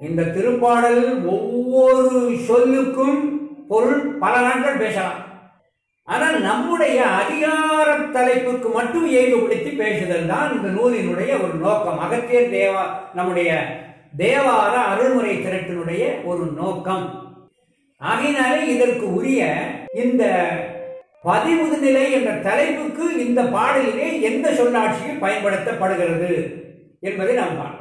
இந்த திருப்பாடல் ஒவ்வொரு சொல்லுக்கும் பொருள் பல நாட்கள் பேசலாம் ஆனால் நம்முடைய அதிகார தலைப்புக்கு மட்டும் இயங்குபடுத்தி பேசுதல் தான் இந்த நூலினுடைய ஒரு நோக்கம் அகத்தியர் தேவா நம்முடைய தேவார அருள்முறை திரட்டினுடைய ஒரு நோக்கம் ஆகையினாலே இதற்கு உரிய இந்த பதிமுது நிலை என்ற தலைப்புக்கு இந்த பாடலிலே எந்த சொல்லாட்சியும் பயன்படுத்தப்படுகிறது என்பதை நாம் பார்க்கலாம்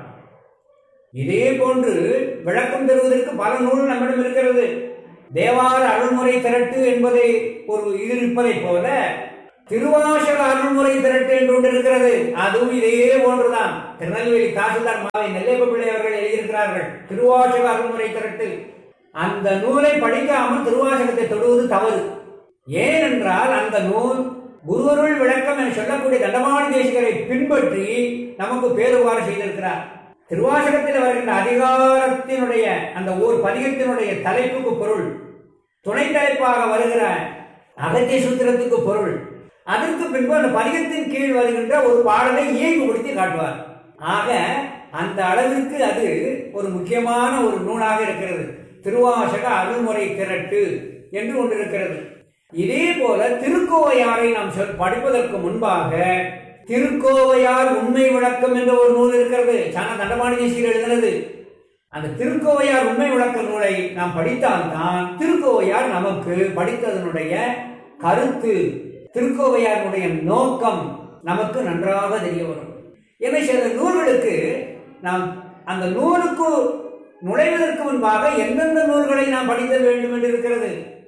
இதே போன்று விளக்கம் தருவதற்கு பல நூல் நம்மிடம் இருக்கிறது தேவார அருள்முறை திரட்டு என்பதை ஒரு இது இருப்பதைப் போல திருவாசக அருள்முறை திரட்டு என்று ஒன்று இருக்கிறது அதுவும் இதே போன்றுதான் திருநெல்வேலி தாசில்தார் மாவை நெல்லைப்ப பிள்ளை அவர்கள் எழுதியிருக்கிறார்கள் திருவாசக அருள்முறை திரட்டு அந்த நூலை படிக்காமல் திருவாசகத்தை தொடுவது தவறு ஏனென்றால் அந்த நூல் குருவருள் விளக்கம் என சொல்லக்கூடிய தண்டமான தேசிகரை பின்பற்றி நமக்கு பேருவாறு செய்திருக்கிறார் திருவாசகத்தில் வருகின்ற அதிகாரத்தினுடைய அந்த ஓர் பதிகத்தினுடைய தலைப்புக்கு பொருள் துணை தலைப்பாக வருகிற அகத்திய சூத்திரத்துக்கு பொருள் அதற்கு பின்பு அந்த பதிகத்தின் கீழ் வருகின்ற ஒரு பாடலை இயல்புபடுத்தி காட்டுவார் ஆக அந்த அளவிற்கு அது ஒரு முக்கியமான ஒரு நூலாக இருக்கிறது திருவாசக அருள்முறை திரட்டு என்று ஒன்று இருக்கிறது இதே போல திருக்கோவையாரை நாம் சொல் படிப்பதற்கு முன்பாக திருக்கோவையார் உண்மை விளக்கம் என்ற ஒரு நூல் இருக்கிறது சான தண்டபாணி தேசியர் எழுதினது அந்த திருக்கோவையார் உண்மை விளக்க நூலை நாம் படித்தால்தான் திருக்கோவையார் நமக்கு படித்ததனுடைய கருத்து திருக்கோவையாருடைய நோக்கம் நமக்கு நன்றாக தெரிய வரும் என சில நூல்களுக்கு நாம் அந்த நூலுக்கு நுழைவதற்கு முன்பாக எந்தெந்த நூல்களை நாம் படித்தல் வேண்டும் என்று இருக்கிறது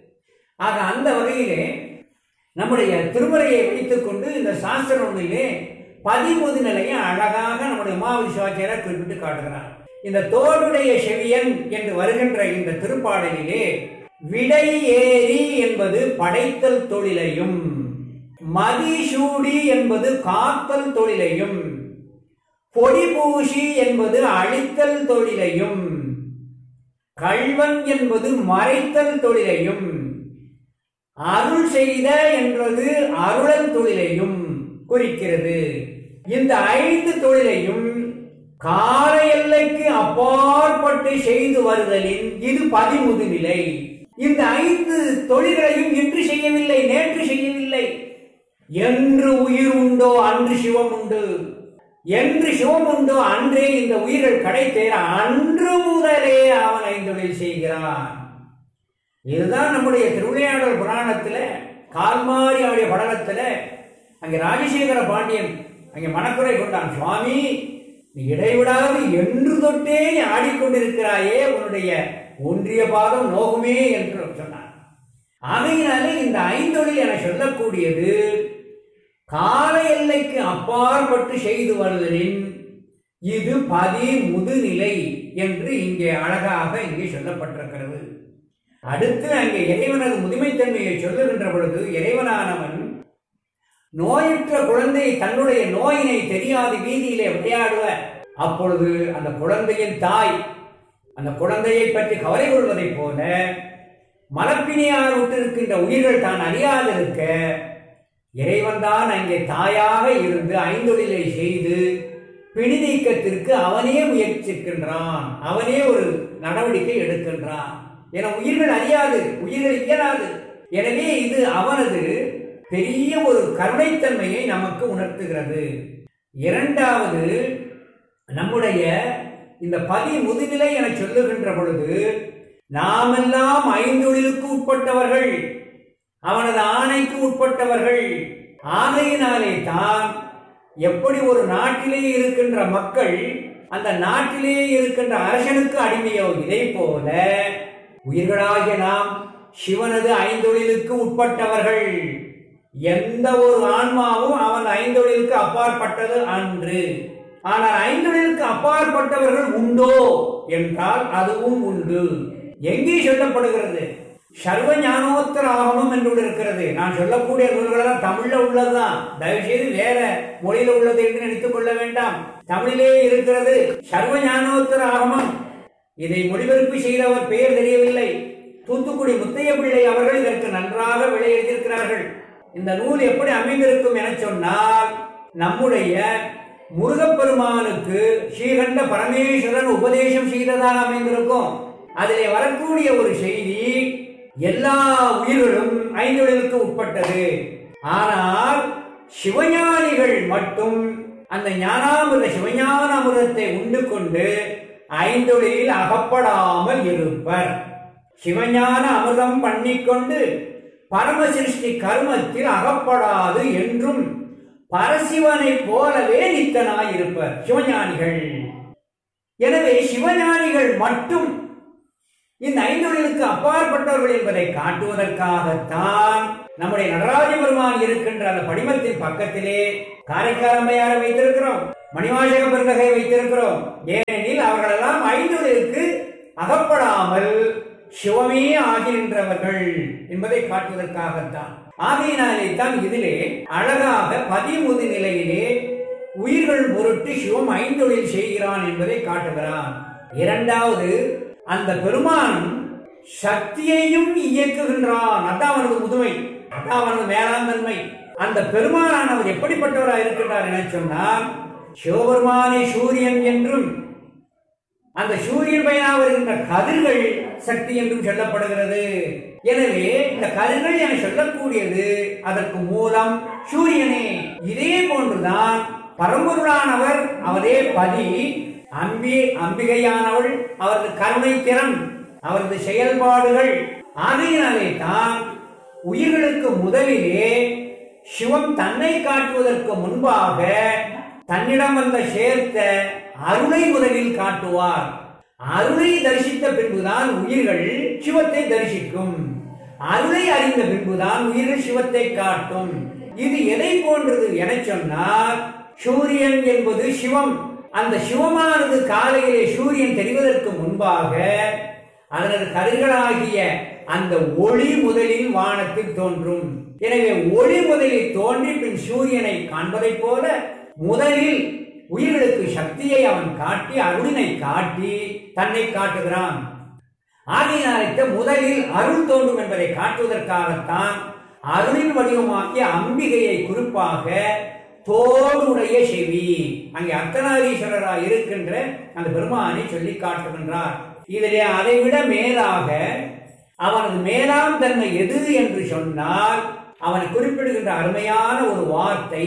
ஆக அந்த வகையிலே நம்முடைய திருமுறையை வைத்துக் கொண்டு இந்த சாஸ்திர நூலிலே பதிமுது நிலையை அழகாக நம்முடைய உமாவதி சிவாச்சாரியர் குறிப்பிட்டு காட்டுகிறார் இந்த தோடுடைய செவியன் என்று வருகின்ற இந்த திருப்பாடலிலே விடை ஏறி என்பது படைத்தல் தொழிலையும் மதிசூடி என்பது காத்தல் தொழிலையும் பொடிபூசி என்பது அழித்தல் தொழிலையும் கள்வன் என்பது மறைத்தல் தொழிலையும் அருள் செய்த என்பது அருளல் தொழிலையும் குறிக்கிறது இந்த ஐந்து தொழிலையும் கால எல்லைக்கு அப்பாற்பட்டு செய்து வருதலின் இது பதிமுது நிலை இந்த ஐந்து தொழில்களையும் இன்று செய்யவில்லை நேற்று செய்யவில்லை என்று உயிர் உண்டோ அன்று சிவம் உண்டு என்று சிவம் உண்டோ அன்றே இந்த உயிர்கள் கிடைத்தேற அன்று முதலே அவன் ஐந்தொழில் செய்கிறான் இதுதான் நம்முடைய திருவிளையாடல் புராணத்துல கால்மாரி ஆடிய படலத்துல அங்கே ராஜசேகர பாண்டியன் அங்கே மனக்குறை கொண்டான் சுவாமி நீ இடைவிடாது என்று தொட்டே நீ ஆடிக்கொண்டிருக்கிறாயே உன்னுடைய ஒன்றிய பாதம் நோகுமே என்று சொன்னான் ஆகையினாலே இந்த ஐந்தொழில் என சொல்லக்கூடியது கால எல்லைக்கு அப்பாற்பட்டு செய்து வருதலின் இது பதி முதுநிலை என்று இங்கே அழகாக இங்கே சொல்லப்பட்டிருக்கிறது அடுத்து அங்கே இறைவனது முதுமைத்தன்மையை சொல்லுகின்ற பொழுது இறைவனானவன் நோயுற்ற குழந்தை தன்னுடைய நோயினை தெரியாது வீதியிலே விளையாடுவ அப்பொழுது அந்த குழந்தையின் தாய் அந்த குழந்தையை பற்றி கவலை கொள்வதைப் போல மலப்பினியார் விட்டிருக்கின்ற உயிர்கள் தான் அறியாதிருக்க இறைவன் தான் அங்கே தாயாக இருந்து ஐந்தொழிலை செய்து பிணி நீக்கத்திற்கு அவனே முயற்சிக்கின்றான் அவனே ஒரு நடவடிக்கை எடுக்கின்றான் என உயிர்கள் அறியாது உயிர்கள் இயலாது எனவே இது அவனது பெரிய ஒரு கருணைத்தன்மையை நமக்கு உணர்த்துகிறது இரண்டாவது நம்முடைய இந்த பதி முதுநிலை என சொல்லுகின்ற பொழுது நாமெல்லாம் ஐந்தொழிலுக்கு உட்பட்டவர்கள் அவனது ஆணைக்கு உட்பட்டவர்கள் ஆகையினாலே தான் எப்படி ஒரு நாட்டிலே இருக்கின்ற மக்கள் அந்த நாட்டிலே இருக்கின்ற அரசனுக்கு அடிமையோ இதை போல உயிர்களாகிய நாம் சிவனது ஐந்தொழிலுக்கு உட்பட்டவர்கள் எந்த ஒரு ஆன்மாவும் அவன் ஐந்தொழிலுக்கு அப்பாற்பட்டது அன்று ஆனால் ஐந்தொழிலுக்கு அப்பாற்பட்டவர்கள் உண்டோ என்றால் அதுவும் உண்டு எங்கே சொல்லப்படுகிறது சர்வ ஞானோத்தர ஆகமம் என்று ஒன்று இருக்கிறது நான் சொல்லக்கூடிய நூல்களெல்லாம் தமிழ்ல உள்ளதுதான் தயவு செய்து வேற மொழியில உள்ளது என்று நினைத்துக் கொள்ள வேண்டாம் தமிழிலே இருக்கிறது சர்வ ஞானோத்தர ஆகமம் இதை மொழிபெயர்ப்பு செய்தவர் பெயர் தெரியவில்லை தூத்துக்குடி முத்தைய பிள்ளை அவர்கள் இதற்கு நன்றாக விலை எழுதியிருக்கிறார்கள் இந்த நூல் எப்படி அமைந்திருக்கும் என சொன்னால் நம்முடைய முருகப்பெருமானுக்கு ஸ்ரீகண்ட பரமேஸ்வரன் உபதேசம் செய்ததாக அமைந்திருக்கும் அதிலே வரக்கூடிய ஒரு செய்தி எல்லா உயிர்களும் ஐந்தொழிலுக்கு உட்பட்டது ஆனால் சிவஞானிகள் மட்டும் அந்த ஞானாமிர்த சிவஞான அமிர்தத்தை உண்டு கொண்டு ஐந்தொழிலில் அகப்படாமல் இருப்பர் சிவஞான அமிர்தம் பண்ணிக்கொண்டு பரமசிருஷ்டி கர்மத்தில் அகப்படாது என்றும் பரசிவனைப் போலவே நித்தனாய் இருப்பர் சிவஞானிகள் எனவே சிவஞானிகள் மட்டும் இந்த ஐந்தொழிலுக்கு அப்பாற்பட்டவர்கள் என்பதை காட்டுவதற்காகத்தான் நம்முடைய நடராஜ பெருமான் இருக்கின்ற அந்த படிமத்தின் பக்கத்திலே காரைக்கால் அம்மையாரை வைத்திருக்கிறோம் மணிவாசக பெருந்தகை வைத்திருக்கிறோம் ஏனெனில் அவர்களெல்லாம் ஐந்தொழிலுக்கு அகப்படாமல் சிவமே ஆகின்றவர்கள் என்பதை காட்டுவதற்காகத்தான் ஆகையினாலே தான் இதிலே அழகாக பதிமுது நிலையிலே உயிர்கள் பொருட்டு சிவம் ஐந்தொழில் செய்கிறான் என்பதை காட்டுகிறான் இரண்டாவது அந்த பெருமான் சக்தியையும் இயக்குகின்றான் அதான் அவனது முதுமை அதான் அவனது மேலாண்மை அந்த பெருமானானவர் எப்படிப்பட்டவராக இருக்கின்றார் என சொன்னால் சிவபெருமானே சூரியன் என்றும் அந்த சூரியன் பயனாக வருகின்ற கதிர்கள் சக்தி என்றும் சொல்லப்படுகிறது எனவே இந்த கதிர்கள் என சொல்லக்கூடியது அதற்கு மூலம் சூரியனே இதே போன்றுதான் பரம்பொருளானவர் அவரே பதி அம்பி அம்பிகையானவள் அவரது கருணை திறன் அவரது செயல்பாடுகள் ஆகையினாலே தான் உயிர்களுக்கு முதலிலே சிவம் தன்னை காட்டுவதற்கு முன்பாக தன்னிடம் வந்த சேர்த்த அருளை முதலில் காட்டுவார் அருளை தரிசித்த பின்புதான் உயிர்கள் சிவத்தை தரிசிக்கும் அருளை அறிந்த பின்புதான் உயிர்கள் சிவத்தை காட்டும் இது எதை போன்றது என சொன்னால் சூரியன் என்பது சிவம் அந்த சிவமானது காலையிலே சூரியன் தெரிவதற்கு முன்பாக அதனது கதிர்களாகிய அந்த ஒளி முதலில் வானத்தில் தோன்றும் எனவே ஒளி முதலில் தோன்றி பின் சூரியனை காண்பதைப் போல முதலில் உயிர்களுக்கு சக்தியை அவன் காட்டி அருளினை காட்டி தன்னை காட்டுகிறான் ஆகையினாலே முதலில் அருள் தோன்றும் என்பதை காட்டுவதற்காகத்தான் அருளின் வடிவமாகிய அம்பிகையை குறிப்பாக தோடுடைய செவி அங்கே அர்த்தநாரீஸ்வரராக இருக்கின்ற அந்த பெருமானை சொல்லி காட்டுகின்றார் இதிலே அதைவிட மேலாக அவனது மேலாம் தன்மை எது என்று சொன்னால் அவனை குறிப்பிடுகின்ற அருமையான ஒரு வார்த்தை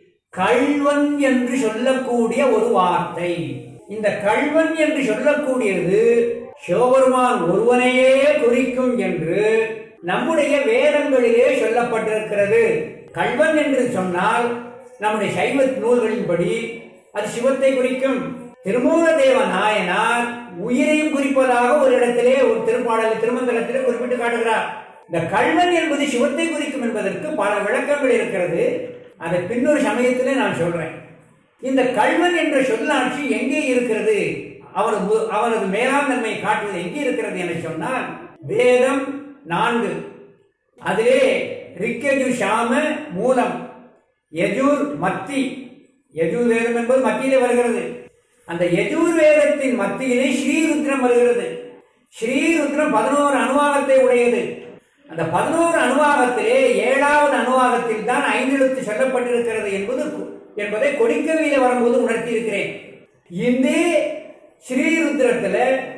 கள்வன் என்று சொல்லக்கூடிய ஒரு வார்த்தை இந்த கள்வன் என்று சொல்லக்கூடியது சிவபெருமான் ஒருவனையே குறிக்கும் என்று நம்முடைய வேதங்களிலே சொல்லப்பட்டிருக்கிறது கள்வன் என்று சொன்னால் நம்முடைய சைவ நூல்களின்படி அது சிவத்தை குறிக்கும் திருமூல தேவ நாயனார் உயிரையும் குறிப்பதாக ஒரு இடத்திலே ஒரு திருப்பாடல் திருமந்தலத்திலே குறிப்பிட்டு காட்டுகிறார் இந்த கள்வன் என்பது சிவத்தை குறிக்கும் என்பதற்கு பல விளக்கங்கள் இருக்கிறது அதை பின்னொரு சமயத்திலே நான் சொல்றேன் இந்த கள்வன் என்ற சொல்லாட்சி எங்கே இருக்கிறது அவரது அவரது மேலாம் தன்மை காட்டுவது எங்கே இருக்கிறது என சொன்னால் வேதம் நான்கு அதிலே ரிக்கஜு சாம மூலம் யஜூர் மத்தி யஜூர் வேதம் என்பது மத்தியிலே வருகிறது அந்த யஜூர் வேதத்தின் மத்தியிலே ஸ்ரீருத்ரம் வருகிறது ஸ்ரீருத்ரம் பதினோரு அணுவாகத்தை உடையது அந்த பதினோரு அணுவாகத்திலே ஏழாவது அணுவாகத்தில் தான் ஐந்தெழுத்து சொல்லப்பட்டிருக்கிறது என்பது என்பதை கொடிக்கவியில வரும்போது உணர்த்தி இருக்கிறேன் இந்த ஸ்ரீருத்ரத்துல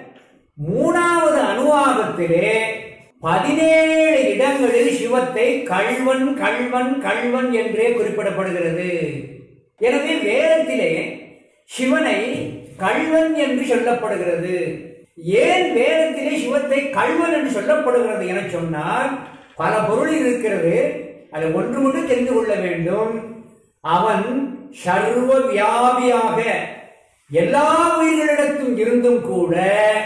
மூணாவது அணுவாகத்திலே பதினேழு இடங்களில் சிவத்தை கள்வன் கள்வன் கள்வன் என்றே குறிப்பிடப்படுகிறது எனவே வேதத்திலே சிவனை கள்வன் என்று சொல்லப்படுகிறது ஏன் வேதத்திலே சிவத்தை கள்வன் என்று சொல்லப்படுகிறது என சொன்னால் பல பொருள் இருக்கிறது அது ஒன்று மட்டும் தெரிந்து கொள்ள வேண்டும் அவன் சர்வ வியாபியாக எல்லா உயிர்களிடத்தும் இருந்தும் கூட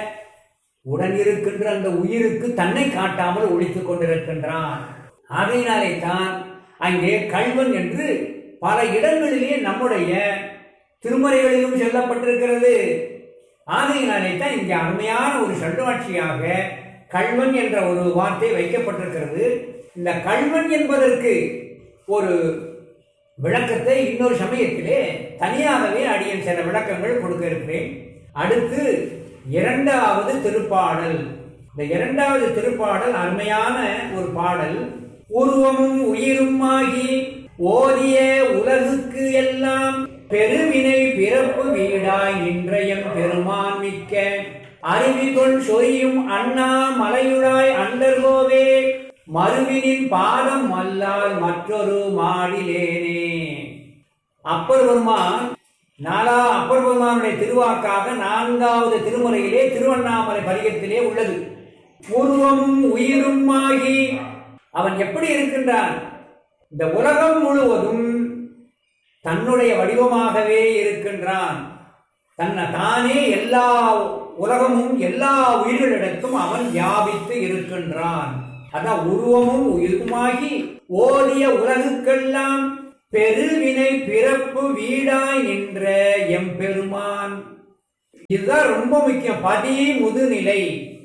உடன் இருக்கின்ற அந்த உயிருக்கு தன்னை காட்டாமல் ஒழித்துக் கொண்டிருக்கின்றான் ஆகையினாலே தான் அங்கே கல்வன் என்று பல இடங்களிலே நம்முடைய திருமறைகளிலும் சொல்லப்பட்டிருக்கிறது ஆகையினாலே தான் இங்கே அருமையான ஒரு சல்வாட்சியாக கல்வன் என்ற ஒரு வார்த்தை வைக்கப்பட்டிருக்கிறது இந்த கல்வன் என்பதற்கு ஒரு விளக்கத்தை இன்னொரு சமயத்திலே தனியாகவே அடியன் சில விளக்கங்கள் கொடுக்க இருக்கிறேன் அடுத்து இரண்டாவது திருப்பாடல் இந்த இரண்டாவது திருப்பாடல் அருமையான ஒரு பாடல் உருவமும் உயிரும் ஆகி ஓதிய உலகுக்கு எல்லாம் பெருவினை பிறப்பு வீடாய் நின்றயம் பெருமான் மிக்க அருவிகொள் சொரியும் அண்ணா மலையுளாய் அண்டர்கோவே மறுவினின் பாதம் அல்லால் மற்றொரு மாடிலேனே அப்பர் பெருமான் நாலா அப்பர் பெருமானுடைய திருவாக்காக நான்காவது திருமுறையிலே திருவண்ணாமலை பதிகத்திலே உள்ளது உருவமும் உயிருமாகி அவன் எப்படி இருக்கின்றான் இந்த உலகம் முழுவதும் தன்னுடைய வடிவமாகவே இருக்கின்றான் தன்னை தானே எல்லா உலகமும் எல்லா உயிர்களிடத்தும் அவன் வியாபித்து இருக்கின்றான் அதான் உருவமும் உயிருமாகி ஓடிய உலகுக்கெல்லாம் பெருவினை பிறப்பு வீடாய் நின்ற எம்பெருமான் இதுதான் ரொம்ப முக்கியம் பதி முதுநிலை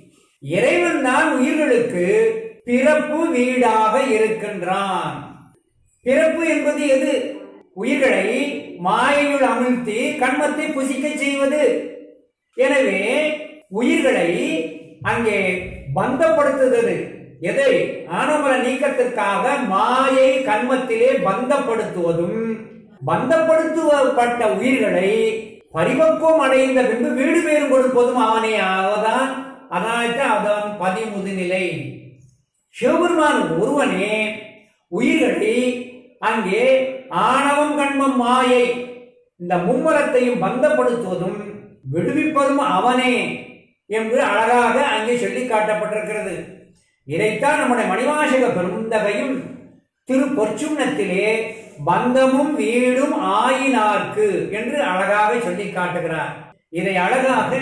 இறைவன் தான் உயிர்களுக்கு பிறப்பு வீடாக இருக்கின்றான் பிறப்பு என்பது எது உயிர்களை மாயையுள் அமிழ்த்தி கண்மத்தை புசிக்க செய்வது எனவே உயிர்களை அங்கே பந்தப்படுத்துகிறது எதை ஆணவமல நீக்கத்திற்காக மாயை கண்மத்திலே பந்தப்படுத்துவதும் பந்தப்படுத்துவப்பட்ட உயிர்களை பரிபக்குவம் அடைந்த பின்பு வீடு பேரும் கொடுப்பதும் அவனே அவதான் அதனால்தான் அவதான் பதிமுது நிலை சிவபெருமான் ஒருவனே உயிர்களை அங்கே ஆணவம் கண்மம் மாயை இந்த மும்மரத்தையும் பந்தப்படுத்துவதும் விடுவிப்பதும் அவனே என்று அழகாக அங்கே சொல்லி காட்டப்பட்டிருக்கிறது இதைத்தான் நம்முடைய மணிவாசக பெருந்தகையும் திரு பொற்சுண்ணத்திலே பந்தமும் வீடும் ஆயினார்க்கு என்று அழகாக சொல்லி காட்டுகிறார் இதை அழகாக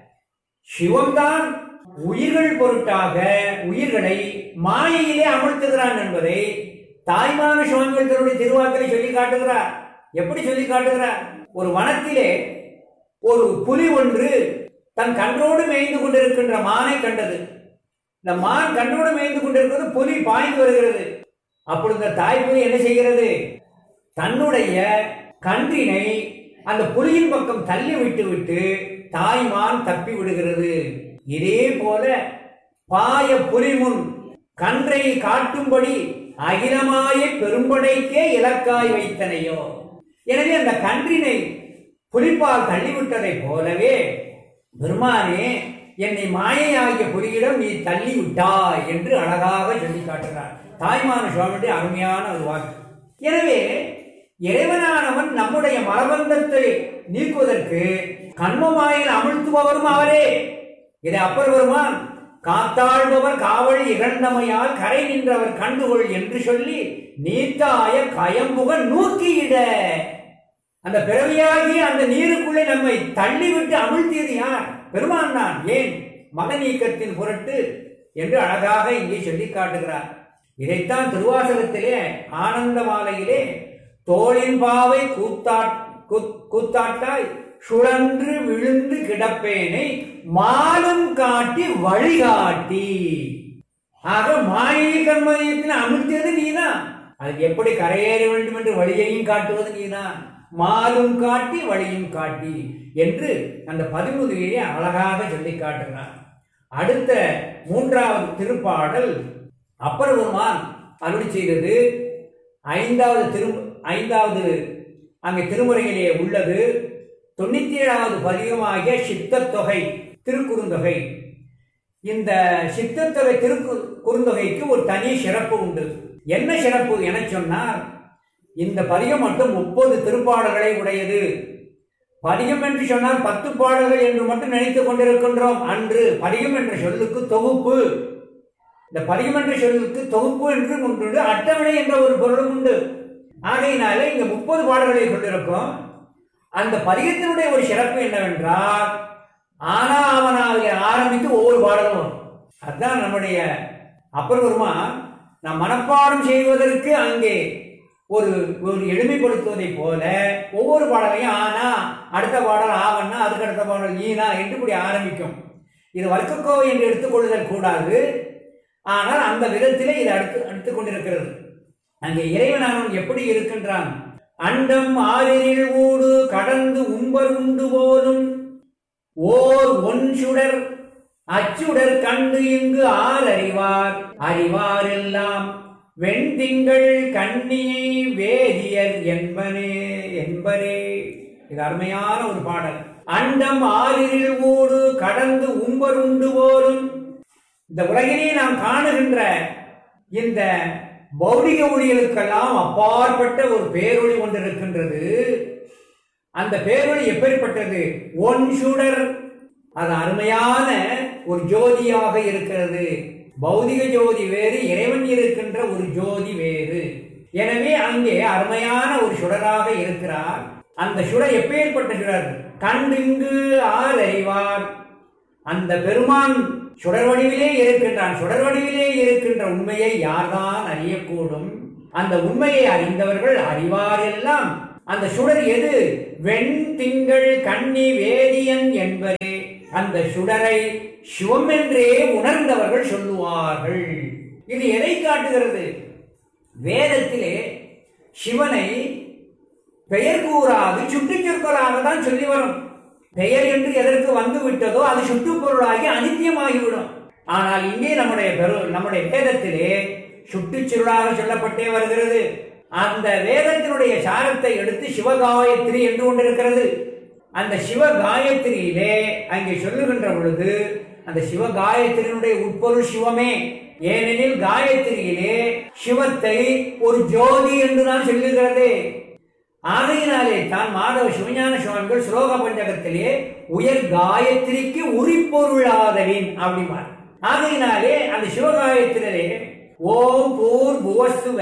சிவம்தான் உயிர்கள் பொருட்டாக உயிர்களை மாயையிலே அமர்த்துகிறான் என்பதை தாய்மான சுவாமிகள் தன்னுடைய திருவாக்கிலே சொல்லி காட்டுகிறார் எப்படி சொல்லி காட்டுகிறார் ஒரு வனத்திலே ஒரு புலி ஒன்று தன் கன்றோடு மேய்ந்து கொண்டிருக்கின்ற மானை கண்டது இந்த மான் கன்றோடு மேய்ந்து கொண்டிருக்கிறது புலி பாய்ந்து வருகிறது அப்பொழுது இந்த தாய் புலி என்ன செய்கிறது தன்னுடைய கன்றினை அந்த புலியின் பக்கம் தள்ளி விட்டு விட்டு தாய்மான் தப்பி விடுகிறது இதே போல பாய புலிமுன் கன்றை காட்டும்படி அகிலமாய பெரும்படைக்கே இலக்காய் வைத்தனையோ எனவே அந்த கன்றினை புலிப்பால் தள்ளிவிட்டதை போலவே பெருமானே என்னை மாயையாகிய புலியிடம் நீ தள்ளி விட்டாய் என்று அழகாக சொல்லி காட்டுகிறார் தாய்மான சுவாமியுடைய அருமையான ஒரு வாக்கு எனவே இறைவனானவன் நம்முடைய மரபந்தத்தை நீக்குவதற்கு கண்மமாயில் அமிழ்த்துபவரும் அவரே இதை அப்பர் பெருமான் காத்தாழ்பவர் காவல் இகழ்ந்தமையால் கரை நின்றவர் கண்டுகொள் என்று சொல்லி நீத்தாய கயம்புக நூக்கியிட அந்த பிறவியாகிய அந்த நீருக்குள்ளே நம்மை தள்ளிவிட்டு அமிழ்த்தியது யார் பெருமான் தான் ஏன் மத நீக்கத்தின் பொருட்டு என்று அழகாக இங்கே சொல்லி காட்டுகிறார் இதைத்தான் திருவாசகத்திலே ஆனந்த மாலையிலே தோளின் பாவை கூத்தா கூத்- கூத்தாட்டாய் சுழன்று விழுந்து கிடப்பேனை மாலும் காட்டி வழிகாட்டி ஆக மாயை கர்மயத்தில் அமிழ்த்தியது நீதான் அதுக்கு எப்படி கரையேற வேண்டும் என்று வழியையும் காட்டுவது நீதான் மாலும் காட்டி வழியும் காட்டி என்று அந்த பதிமுதுகையை அழகாக சொல்லி காட்டுகிறார் அடுத்த மூன்றாவது திருப்பாடல் அப்பர் பெருமான் அருளி செய்தது ஐந்தாவது திரு ஐந்தாவது அங்கே திருமுறையிலே உள்ளது தொண்ணூத்தி ஏழாவது பதிகமாகிய சித்தத்தொகை திருக்குறுந்தொகை இந்த சித்தத்தொகை திருக்கு குறுந்தொகைக்கு ஒரு தனி சிறப்பு உண்டு என்ன சிறப்பு என சொன்னால் இந்த பதிகம் மட்டும் முப்பது திருப்பாடல்களை உடையது பதிகம் என்று சொன்னால் பத்து பாடல்கள் என்று மட்டும் நினைத்துக் கொண்டிருக்கின்றோம் அன்று பதிகம் என்ற சொல்லுக்கு தொகுப்பு இந்த பதிகம் என்ற சொல்லுக்கு தொகுப்பு என்று ஒன்று அட்டவணை என்ற ஒரு பொருளும் உண்டு ஆகையினால இங்க முப்பது பாடல்களை கொண்டிருக்கும் அந்த பதிகத்தினுடைய ஒரு சிறப்பு என்னவென்றால் ஆனா அவனாவிலே ஆரம்பித்து ஒவ்வொரு பாடலும் வரும் அதுதான் நம்முடைய அப்பர் வருமா நாம் மனப்பாடம் செய்வதற்கு அங்கே ஒரு ஒரு எளிமைப்படுத்துவதைப் போல ஒவ்வொரு பாடலையும் ஆனா அடுத்த பாடல் ஆவன்னா அதுக்கு அடுத்த பாடல் ஈனா என்று இப்படி ஆரம்பிக்கும் இது வர்க்கக்கோவை என்று எடுத்துக்கொள்ளுதல் கூடாது ஆனால் அந்த விதத்திலே இது அடுத்து அடுத்துக் கொண்டிருக்கிறது அங்கே இறைவனானவன் எப்படி இருக்கின்றான் அண்டம் ஆறினில் ஊடு கடந்து உம்பர் உண்டு போலும் ஓர் ஒன் சுடர் அச்சுடர் கண்டு இங்கு ஆர் அறிவார் அறிவார் எல்லாம் வெண்திங்கள் கண்ணி வேதியர் என்பனே என்பரே இது அருமையான ஒரு பாடல் அண்டம் ஆறில் ஊடு கடந்து உம்பர் உண்டு போரும் இந்த உலகிலே நாம் காணுகின்ற இந்த பௌடிக ஒளிகளுக்கெல்லாம் அப்பாற்பட்ட ஒரு பேரொளி ஒன்று இருக்கின்றது அந்த பேரொளி எப்பேற்பட்டது ஒன் சுடர் அது அருமையான ஒரு ஜோதியாக இருக்கிறது பௌதிக ஜோதி வேறு இறைவன் இருக்கின்ற ஒரு ஜோதி வேறு எனவே அங்கே அருமையான ஒரு சுடராக இருக்கிறார் அந்த சுடர் எப்பேற்பட்ட சுடர் கண்டிங்கு ஆர் அறிவார் அந்த பெருமான் சுடர் வடிவிலே இருக்கின்றான் சுடர் வடிவிலே இருக்கின்ற உண்மையை யார்தான் அறியக்கூடும் அந்த உண்மையை அறிந்தவர்கள் அறிவார் எல்லாம் அந்த சுடர் எது வெண் திங்கள் கண்ணி வேதியன் என்பதே அந்த சுடரை சிவம் என்றே உணர்ந்தவர்கள் சொல்லுவார்கள் இது எதை காட்டுகிறது வேதத்திலே சிவனை பெயர் கூறாது சுட்டுச் சொற்களாக தான் சொல்லி வரும் பெயர் என்று எதற்கு வந்து விட்டதோ அது சுட்டுப் பொருளாகி அனித்தியமாகிவிடும் ஆனால் இங்கே நம்முடைய பெரு நம்முடைய வேதத்திலே சுட்டுச் சுருளாக சொல்லப்பட்டே வருகிறது அந்த வேதத்தினுடைய சாரத்தை எடுத்து சிவகாயத்ரி என்று கொண்டிருக்கிறது அந்த சிவகாயத்ரியிலே அங்கே சொல்லுகின்ற பொழுது அந்த சிவகாயத்ரியினுடைய உட்பொருள் சிவமே ஏனெனில் காயத்ரியிலே சிவத்தை ஒரு ஜோதி என்றுதான் சொல்லுகிறது ஆகையினாலே தான் மாதவ சிவஞான சுவாமிகள் ஸ்லோக பஞ்சகத்திலே உயர் காயத்ரிக்கு உரிப்பொருளாதலின் அப்படிமார் ஆகையினாலே அந்த சிவகாயத்திலே ஓம் பூர் புவஸ்துவ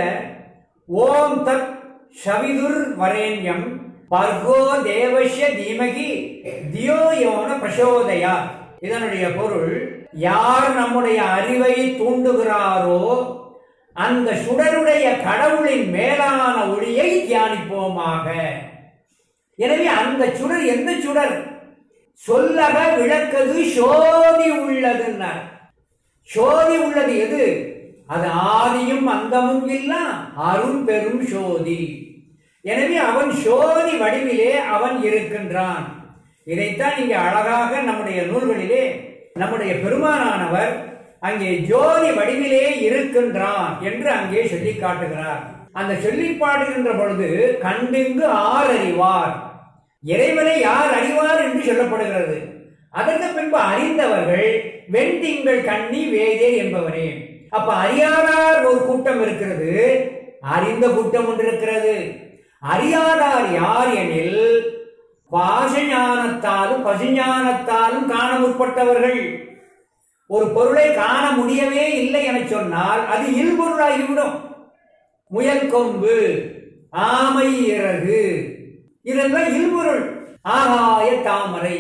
ஓம் தத் சவிதுர் வரேண்யம் பர்கோ தேவஷ்ய தீமகி தியோ யோன பிரசோதயா இதனுடைய பொருள் யார் நம்முடைய அறிவை தூண்டுகிறாரோ அந்த சுடருடைய கடவுளின் மேலான ஒளியை தியானிப்போமாக எனவே அந்த சுடர் எந்த சுடர் சொல்லக விளக்கது சோதி உள்ளதுன்னார் சோதி உள்ளது எது அது ஆதியும் அந்தமும் இல்ல அரும் பெரும் சோதி எனவே அவன் சோதி வடிவிலே அவன் இருக்கின்றான் இதைத்தான் இங்கே அழகாக நம்முடைய நூல்களிலே நம்முடைய பெருமானானவர் அங்கே ஜோதி வடிவிலே இருக்கின்றான் என்று அங்கே சொல்லி காட்டுகிறார் அந்த சொல்லி பாடுகின்ற பொழுது கண்டிங்கு ஆர் அறிவார் இறைவனை யார் அறிவார் என்று சொல்லப்படுகிறது அதற்கு பின்பு அறிந்தவர்கள் வெண்திங்கள் கண்ணி வேதியர் என்பவரே அப்ப அறியாதார் ஒரு கூட்டம் இருக்கிறது அறிந்த கூட்டம் ஒன்று இருக்கிறது அறியாதார் யார் எனில் பாசஞானத்தாலும் பசுஞானத்தாலும் காண முற்பட்டவர்கள் ஒரு பொருளை காண முடியவே இல்லை என சொன்னால் அது இல்பொருளாகிவிடும் முயல் கொம்பு ஆமை இறகு இதெல்லாம் இல்பொருள் ஆகாய தாமரை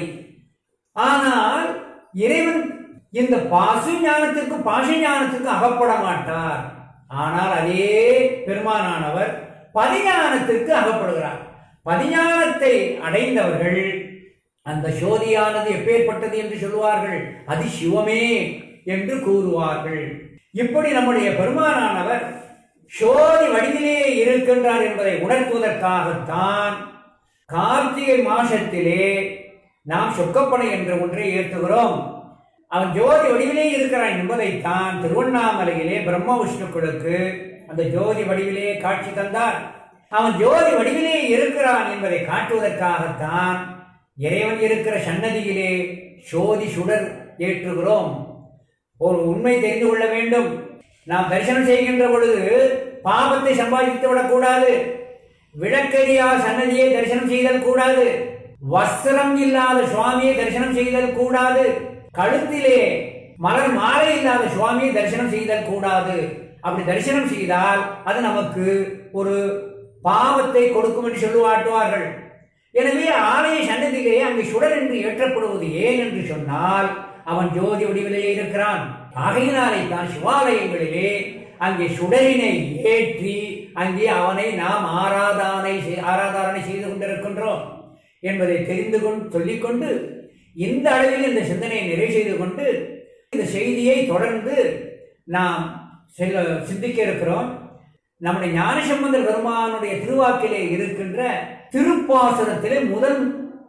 ஆனால் இறைவன் இந்த பாசு ஞானத்திற்கும் பாச ஞானத்திற்கும் அகப்பட மாட்டார் ஆனால் அதே பெருமானானவர் பதிஞானத்திற்கு அகப்படுகிறார் பதிஞானத்தை அடைந்தவர்கள் அந்த சோதியானது எப்பேற்பட்டது என்று சொல்லுவார்கள் அது சிவமே என்று கூறுவார்கள் இப்படி நம்முடைய பெருமானானவர் சோதி வடிவிலே இருக்கின்றார் என்பதை உணர்த்துவதற்காகத்தான் கார்த்திகை மாசத்திலே நாம் சொக்கப்பனை என்ற ஒன்றை ஏற்றுகிறோம் அவன் ஜோதி வடிவிலே இருக்கிறான் என்பதைத்தான் திருவண்ணாமலையிலே பிரம்ம விஷ்ணுக்களுக்கு அந்த ஜோதி வடிவிலே காட்சி தந்தார் அவன் ஜோதி வடிவிலே இருக்கிறான் என்பதை காட்டுவதற்காகத்தான் இறைவன் இருக்கிற சன்னதியிலே சோதி சுடர் ஏற்றுகிறோம் ஒரு உண்மை தெரிந்து கொள்ள வேண்டும் நாம் தரிசனம் செய்கின்ற பொழுது பாபத்தை சம்பாதித்து விடக்கூடாது விளக்கரியா சன்னதியை தரிசனம் செய்தல் கூடாது வஸ்திரம் இல்லாத சுவாமியை தரிசனம் செய்தல் கூடாது கழுத்திலே மலர் மாலை இல்லாத சுவாமியை தரிசனம் செய்தல் கூடாது அப்படி தரிசனம் செய்தால் அது நமக்கு ஒரு பாவத்தை கொடுக்கும் என்று சொல்லுவாட்டுவார்கள் எனவே ஆலய சன்னதியிலே அங்கு சுடர் என்று ஏற்றப்படுவது ஏன் என்று சொன்னால் அவன் ஜோதி வடிவிலே இருக்கிறான் ஆகையினாலே தான் சிவாலயங்களிலே அங்கே சுடரினை ஏற்றி அங்கே அவனை நாம் ஆராதனை செய்- ஆராதனை செய்து கொண்டிருக்கின்றோம் என்பதை தெரிந்து கொண்டு சொல்லிக்கொண்டு இந்த அளவில் இந்த சிந்தனையை நிறைவு செய்து கொண்டு இந்த செய்தியை தொடர்ந்து நாம் செல்ல சிந்திக்க இருக்கிறோம் நம்முடைய ஞானசம்பந்தர் பெருமானுடைய திருவாக்கிலே இருக்கின்ற திருப்பாசனத்திலே முதல்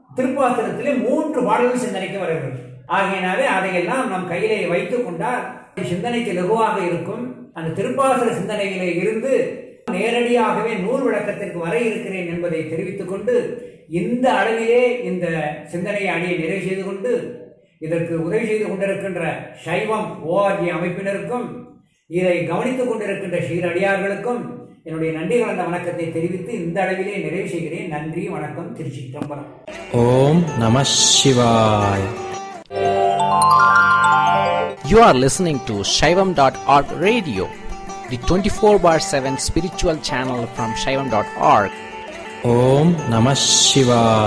திருப்பாசனத்திலே மூன்று பாடல்கள் சிந்தனைக்கு வருகிறது ஆகையினாலே அதையெல்லாம் நம் கையிலே வைத்துக் கொண்டால் சிந்தனைக்கு லகுவாக இருக்கும் அந்த திருப்பாசல சிந்தனையிலே இருந்து நேரடியாகவே நூல் விளக்கத்திற்கு வர இருக்கிறேன் என்பதை தெரிவித்துக் கொண்டு இந்த அளவிலே இந்த சிந்தனையை அணியை நிறைவு செய்து கொண்டு இதற்கு உதவி செய்து கொண்டிருக்கின்ற சைவம் ஓஆர்ஜி அமைப்பினருக்கும் இதை கவனித்துக் கொண்டிருக்கின்ற ஸ்ரீரடியார்களுக்கும் என்னுடைய நன்றி கலந்த வணக்கத்தை தெரிவித்து இந்த அளவிலே நிறைவு செய்கிறேன் நன்றி வணக்கம் திருச்சி தம்பரம் ஓம் நம சிவாய் You are listening to Shaivam.org radio, the 24 bar 7 spiritual channel from Shaivam.org. Om Namah Shivaya.